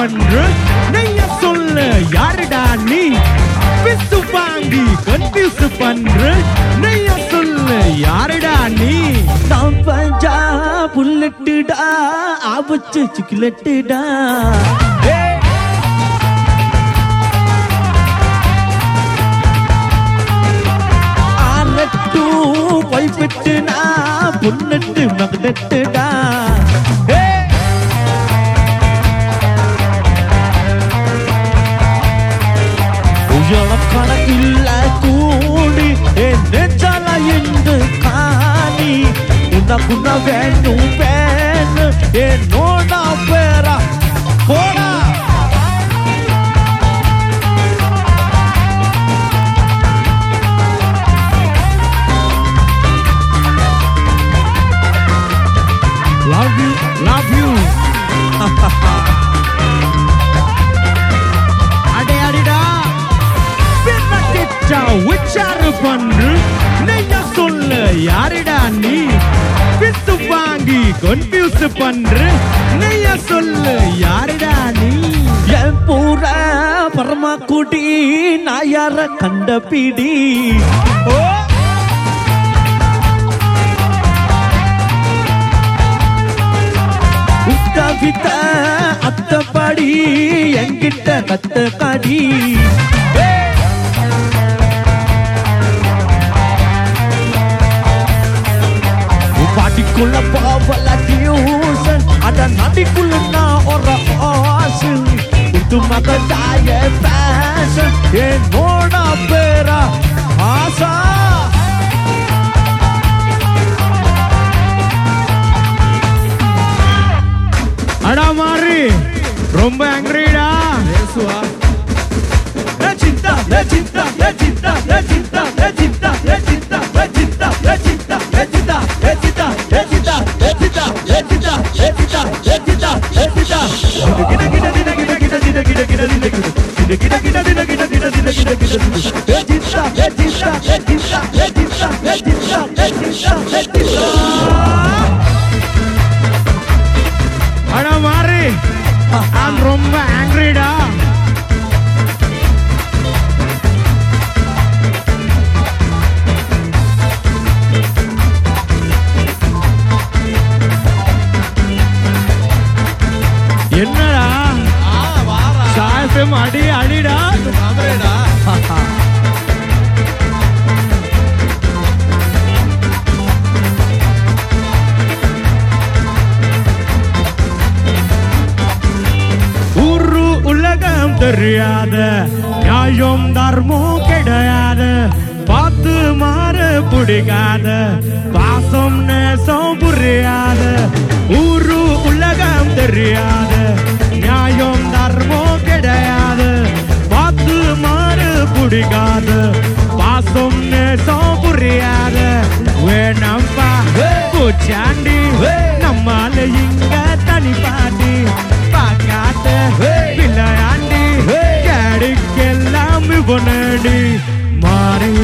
பண்ற நெய்ய சொல்லு யாருடா நீ பிசு வாங்கி கன்ஃபியூஸ் பண்ற நெய்ய சொல்லு யாருடா நீ நான் பஞ்சா புல்லட்டுடா ஆபச்சு சிக்கலட்டுடா ஆனட்டு பைப்பட்டுனா புல்லட்டு மகனட்டுடா உயரக்கணக்கில்ல கூடி என் நெஞ்சால என்று காணி உனக்குன்ன வேணும் வேணும் என்னோட பேரா போடா லவ் யூ லவ் யூ அடே அடிடா பின்ன கிச்சா உச்சாரு பண்று நெய்ய சொல்லு யாருடா நீ பிசு வாங்கி கன்ஃபியூஸ் பண்று நெய்ய சொல்லு யாருடா நீ என் பூர பரமா குடி நான் யார கண்ட பிடி ஓ உத்த வித்த அத்தப்படி என்கிட்ட கத்த கடி பாட்டிக்குள்ள போவல டியூஷன் அட நடிக்குள்ள நான் ஒரு ஆசன் புது மகதாய பேஷன் என்னோட பேரா ஆசா அடா மாறி ரொம்ப ஆங்கிரிடா பேசுவா Lecinta, lecinta, lecinta, lecinta, lecinta, lecinta, lecinta, lecinta, lecinta, lecinta, lecinta, lecinta, lecinta, lecinta, lecinta, lecinta. Gida gida gida gida gida gida gida gida gida gida gida gida gida gida gida gida gida gida gida. Lecinta, lecinta, lecinta, lecinta, lecinta, lecinta, lecinta. அடா மாறி நான் ரொம்ப ஆங்கிரிடா என்னடா சாயப்பம் அடி அடிடா ஊரு உலகம் தெரியாத நியாயம் தர்மம் கிடையாது பார்த்து மாற பிடிக்காத பாசம் நேசம் புரியாத ஊரு உலகம் தெரியாத நியாயம் தர்மம் கிடையாது பார்த்து மாற பிடிக்காத பாசம் நேசம் புரியாத வேணாம்பா பூச்சாண்டி நம்மால இங்க தனி பாட்டி பார்க்காத பிள்ளையாண்டி கேடுக்கெல்லாம் இவனடி மாறி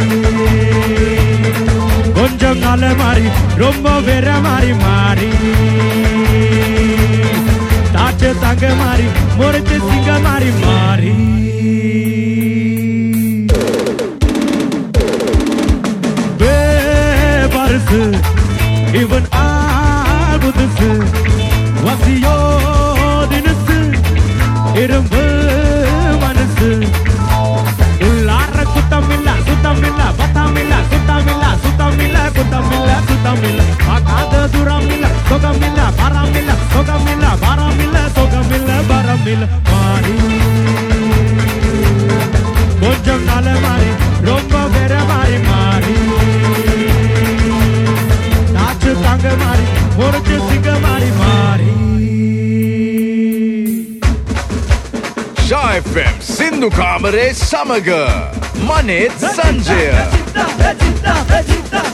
கொஞ்சம் கால மாறி ரொம்ப வேற மாறி மாறி தாச்சு தங்க மாறி முறைச்சு சிங்க மாறி மாறி பரிசு இவன் ஆகுதுசு வசியோ தினசு இரும்பு மனசு உள்ளார குத்தம் இல்ல சுத்தம் இல்ல பத்தம் இல்ல சுத்தம் இல்ல சுத்தம் இல்ல குத்தம் இல்ல சுத்தம் இல்ல பார்க்காத தூரம் இல்ல சுகம் இல்ல பரம் இல்ல சுகம் இல்ல பரம் இல்ல சுகம் இல்ல பரம் இல்ல மாறி கொஞ்சம் கால மாறி ரொம்ப வேற மாறி மாறி நாச்சு தாங்க மாறி முறைச்சு சிங்க மாறி மாறி Shaw FM Sindhu Kamare Samaga Manit Sanjaya Lecinta, lecinta, lecinta,